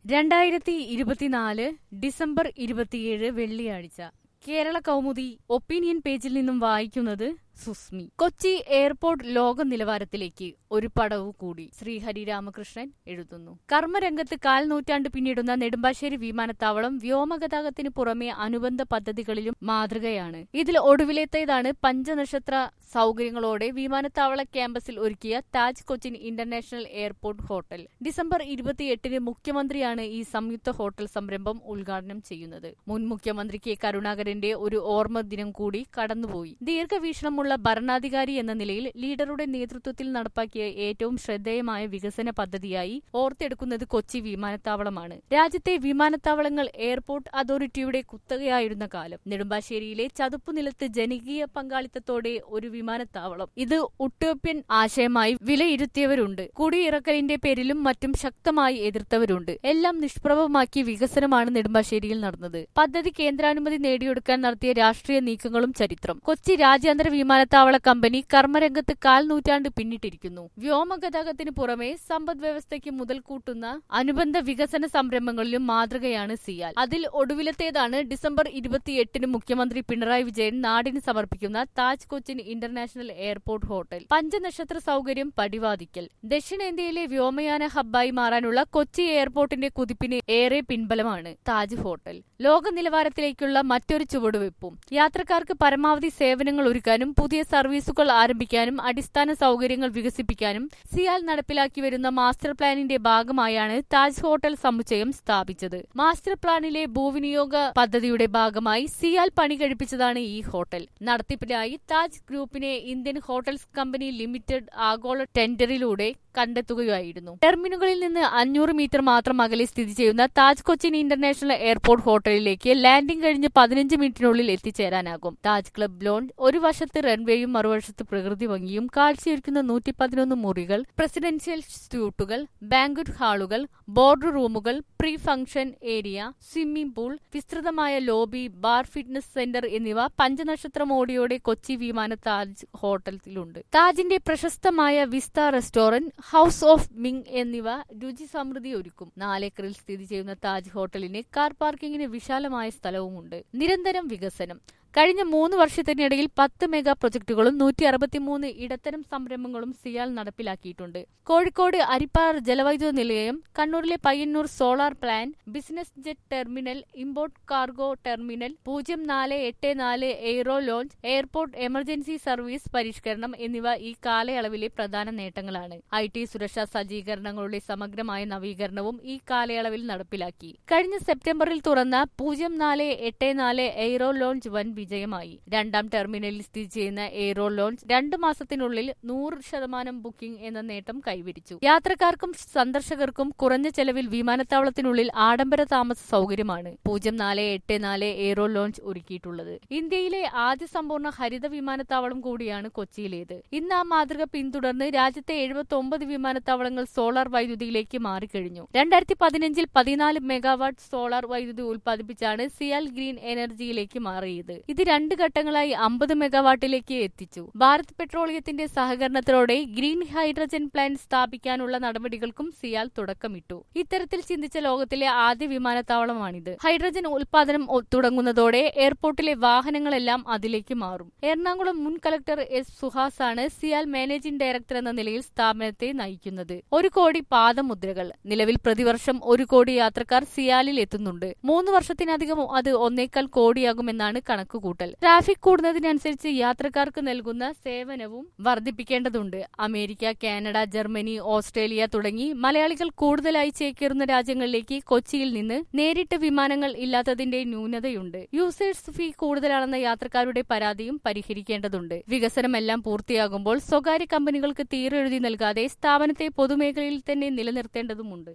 രണ്ടായിരത്തി ഇരുപത്തിനാല് ഡിസംബർ ഇരുപത്തിയേഴ് വെള്ളിയാഴ്ച കേരള കൗമുദി ഒപ്പീനിയൻ പേജിൽ നിന്നും വായിക്കുന്നത് സുസ്മി കൊച്ചി എയർപോർട്ട് ലോക നിലവാരത്തിലേക്ക് ഒരു പടവു കൂടി ശ്രീഹരി രാമകൃഷ്ണൻ എഴുതുന്നു കർമ്മരംഗത്ത് കാൽ നൂറ്റാണ്ട് പിന്നിടുന്ന നെടുമ്പാശ്ശേരി വിമാനത്താവളം വ്യോമഗതാഗതത്തിന് പുറമെ അനുബന്ധ പദ്ധതികളിലും മാതൃകയാണ് ഇതിൽ ഒടുവിലെത്തേതാണ് പഞ്ചനക്ഷത്ര സൗകര്യങ്ങളോടെ വിമാനത്താവള ക്യാമ്പസിൽ ഒരുക്കിയ Taj Cochin international airport hotel December ഇരുപത്തിയെട്ടിന് മുഖ്യമന്ത്രിയാണ് ഈ സംയുക്ത ഹോട്ടൽ സംരംഭം ഉദ്ഘാടനം ചെയ്യുന്നത് മുൻ മുഖ്യമന്ത്രി കെ കരുണാകരന്റെ ഒരു ഓർമ്മ ദിനം കൂടി കടന്നുപോയി ദീർഘവീക്ഷണമുള്ള ഭരണാധികാരി എന്ന നിലയിൽ ലീഡറുടെ നേതൃത്വത്തിൽ നടപ്പാക്കിയ ഏറ്റവും ശ്രദ്ധേയമായ വികസന പദ്ധതിയായി ഓർത്തെടുക്കുന്നത് കൊച്ചി വിമാനത്താവളമാണ് രാജ്യത്തെ വിമാനത്താവളങ്ങൾ എയർപോർട്ട് അതോറിറ്റിയുടെ കുത്തകയായിരുന്ന കാലം നെടുമ്പാശ്ശേരിയിലെ ചതുപ്പുനിലത്ത് ജനകീയ പങ്കാളിത്തത്തോടെ ഒരു വിമാനത്താവളം ഇത് ഉട്ടോപ്യൻ ആശയമായി വിലയിരുത്തിയവരുണ്ട് കുടിയിറക്കലിന്റെ പേരിലും മറ്റും ശക്തമായി എതിർത്തവരുണ്ട് എല്ലാം നിഷ്പ്രഭമാക്കി വികസനമാണ് നെടുമ്പാശ്ശേരിയിൽ നടന്നത് പദ്ധതി കേന്ദ്രാനുമതി നേടിയെടുക്കാൻ നടത്തിയ രാഷ്ട്രീയ നീക്കങ്ങളും ചരിത്രം കൊച്ചി രാജ്യാന്തര വിമാനത്താവള കമ്പനി കർമ്മരംഗത്ത് കാൽ നൂറ്റാണ്ട് പിന്നിട്ടിരിക്കുന്നു വ്യോമഗതാഗതത്തിന് പുറമെ സമ്പദ് വ്യവസ്ഥയ്ക്ക് മുതൽ കൂട്ടുന്ന അനുബന്ധ വികസന സംരംഭങ്ങളിലും മാതൃകയാണ് സിയാൽ അതിൽ ഒടുവിലത്തേതാണ് ഡിസംബർ ഇരുപത്തിയെട്ടിന് മുഖ്യമന്ത്രി പിണറായി വിജയൻ നാടിന് സമർപ്പിക്കുന്ന Taj Cochin international airport hotel പഞ്ചനക്ഷത്ര സൗകര്യം പടിവാദിക്കൽ ദക്ഷിണേന്ത്യയിലെ വ്യോമയാന ഹബ്ബായി മാറാനുള്ള കൊച്ചി എയർപോർട്ടിന്റെ കുതിപ്പിന് ഏറെ പിൻബലമാണ് താജ് ഹോട്ടൽ ലോക നിലവാരത്തിലേക്കുള്ള മറ്റൊരു ചുവടുവെപ്പും യാത്രക്കാർക്ക് പരമാവധി സേവനങ്ങൾ ഒരുക്കാനും പുതിയ സർവീസുകൾ ആരംഭിക്കാനും അടിസ്ഥാന സൗകര്യങ്ങൾ വികസിപ്പിക്കാനും സിയാൽ നടപ്പിലാക്കി വരുന്ന മാസ്റ്റർ പ്ലാനിന്റെ ഭാഗമായാണ് താജ് ഹോട്ടൽ സമുച്ചയം സ്ഥാപിച്ചത് മാസ്റ്റർ പ്ലാനിലെ ഭൂവിനിയോഗ പദ്ധതിയുടെ ഭാഗമായി സിയാൽ പണി കഴിപ്പിച്ചതാണ് ഈ ഹോട്ടൽ നടത്തിപ്പിനായി താജ് ഗ്രൂപ്പിനെ ഇന്ത്യൻ ഹോട്ടൽസ് കമ്പനി ലിമിറ്റഡ് ആഗോള ടെൻഡറിലൂടെ കണ്ടെത്തുകയായിരുന്നു ടെർമിനുകളിൽ നിന്ന് അഞ്ഞൂറ് മീറ്റർ മാത്രം അകലെ സ്ഥിതി ചെയ്യുന്ന താജ് കൊച്ചിൻ ഇന്റർനാഷണൽ എയർപോർട്ട് ഹോട്ടലിലേക്ക് ലാൻഡിംഗ് കഴിഞ്ഞ് പതിനഞ്ച് മിനിറ്റിനുള്ളിൽ എത്തിച്ചേരാനാകും താജ് ക്ലബ് ലോഞ്ച് ഒരു വശത്ത് റൺവേയും മറുവശത്ത് പ്രകൃതി ഭംഗിയും കാഴ്ചയൊരുക്കുന്ന നൂറ്റി പതിനൊന്ന് മുറികൾ പ്രസിഡൻഷ്യൽ സ്യൂട്ടുകൾ ബാങ്ക്വറ്റ് ഹാളുകൾ ബോർഡ് റൂമുകൾ pre function area swimming pool വിസ്തൃതമായ ലോബി ബാർ ഫിറ്റ്നസ് സെന്റർ എന്നിവ പഞ്ചനക്ഷത്ര മോഡിയോടെ കൊച്ചി വിമാന താജ് ഹോട്ടലിലുണ്ട് താജിന്റെ പ്രശസ്തമായ Vista restaurant House of Ming എന്നിവ രുചി സമൃദ്ധി ഒരുക്കും നാലേക്കറിൽ സ്ഥിതി ചെയ്യുന്ന താജ് ഹോട്ടലിന് കാർ പാർക്കിംഗിന് വിശാലമായ സ്ഥലവുമുണ്ട് നിരന്തരം വികസനം കഴിഞ്ഞ മൂന്ന് വർഷത്തിനിടയിൽ പത്ത് മെഗാ പ്രൊജക്ടുകളും നൂറ്റി അറുപത്തിമൂന്ന് ഇടത്തരം സംരംഭങ്ങളും സിയാൽ നടപ്പിലാക്കിയിട്ടുണ്ട് കോഴിക്കോട് അരിപ്പാർ ജലവൈദ്യുത നിലയം കണ്ണൂരിലെ Payyanur solar plant business jet terminal import cargo terminal പൂജ്യം നാല് എട്ട് നാല് aero lounge airport emergency service പരിഷ്കരണം എന്നിവ ഈ കാലയളവിലെ പ്രധാന നേട്ടങ്ങളാണ് ഐ ടി സുരക്ഷാ സജ്ജീകരണങ്ങളുടെ സമഗ്രമായ നവീകരണവും ഈ കാലയളവിൽ നടപ്പിലാക്കി കഴിഞ്ഞ സെപ്റ്റംബറിൽ തുറന്ന പൂജ്യം നാല് എട്ട് നാല് എയ്റോ ലോഞ്ച് വൻ വിജയമായി രണ്ടാം ടെർമിനലിൽ സ്ഥിതി ചെയ്യുന്ന എയ്റോ ലോഞ്ച് രണ്ടു മാസത്തിനുള്ളിൽ നൂറ് ശതമാനം ബുക്കിംഗ് എന്ന നേട്ടം കൈവരിച്ചു യാത്രക്കാർക്കും സന്ദർശകർക്കും കുറഞ്ഞ ചെലവിൽ വിമാനത്താവളത്തിനുള്ളിൽ ആഡംബര താമസ സൗകര്യമാണ് പൂജ്യം നാല് എട്ട് നാല് എയ്റോ ലോഞ്ച് ഒരുക്കിയിട്ടുള്ളത് ഇന്ത്യയിലെ ആദ്യ സമ്പൂർണ്ണ ഹരിത വിമാനത്താവളം കൂടിയാണ് കൊച്ചിയിലേത് ഇന്ന് ആ മാതൃക പിന്തുടർന്ന് രാജ്യത്തെ എഴുപത്തി ഒമ്പത് വിമാനത്താവളങ്ങൾ സോളാർ വൈദ്യുതിയിലേക്ക് മാറിക്കഴിഞ്ഞു രണ്ടായിരത്തി പതിനഞ്ചിൽ പതിനാല് മെഗാവാട്ട് സോളാർ വൈദ്യുതി ഉൽപ്പാദിപ്പിച്ചാണ് സിയാൽ ഗ്രീൻ എനർജിയിലേക്ക് മാറിയത് ഇത് രണ്ട് ഘട്ടങ്ങളായി അമ്പത് മെഗാവാട്ടിലേക്ക് എത്തിച്ചു ഭാരത് പെട്രോളിയത്തിന്റെ സഹകരണത്തോടെ ഗ്രീൻ ഹൈഡ്രജൻ പ്ലാന്റ് സ്ഥാപിക്കാനുള്ള നടപടികൾക്കും സിയാൽ തുടക്കമിട്ടു ഇത്തരത്തിൽ ചിന്തിച്ച ലോകത്തിലെ ആദ്യ വിമാനത്താവളമാണിത് ഹൈഡ്രജൻ ഉൽപാദനം തുടങ്ങുന്നതോടെ എയർപോർട്ടിലെ വാഹനങ്ങളെല്ലാം അതിലേക്ക് മാറും എറണാകുളം മുൻ കളക്ടർ എസ് സുഹാസ് ആണ് സിയാൽ മാനേജിംഗ് ഡയറക്ടർ എന്ന നിലയിൽ സ്ഥാപനത്തെ നയിക്കുന്നത് ഒരു കോടി പാദമുദ്രകൾ നിലവിൽ പ്രതിവർഷം ഒരു കോടി യാത്രക്കാർ സിയാലിൽ എത്തുന്നുണ്ട് മൂന്ന് വർഷത്തിനധികം അത് ഒന്നേക്കാൾ കോടിയാകുമെന്നാണ് കണക്കുകൂട്ടൽ ട്രാഫിക് കൂടുന്നതിനനുസരിച്ച് യാത്രക്കാർക്ക് നൽകുന്ന സേവനവും വർദ്ധിപ്പിക്കേണ്ടതുണ്ട് അമേരിക്ക കാനഡ ജർമ്മനി ഓസ്ട്രേലിയ തുടങ്ങി മലയാളികൾ കൂടുതലായി ചേക്കേറുന്ന രാജ്യങ്ങളിലേക്ക് കൊച്ചിയിൽ നിന്ന് നേരിട്ട് വിമാനങ്ങൾ ഇല്ലാത്തതിന്റെ ന്യൂനതയുണ്ട് യൂസേഴ്സ് ഫീ കൂടുതലാണെന്ന യാത്രക്കാരുടെ പരാതിയും പരിഹരിക്കേണ്ടതുണ്ട് വികസനമെല്ലാം പൂർത്തിയാകുമ്പോൾ സ്വകാര്യ കമ്പനികൾക്ക് തീരെഴുതി നൽകാതെ സ്ഥാപനത്തെ പൊതുമേഖലയിൽ തന്നെ നിലനിർത്തേണ്ടതുമുണ്ട്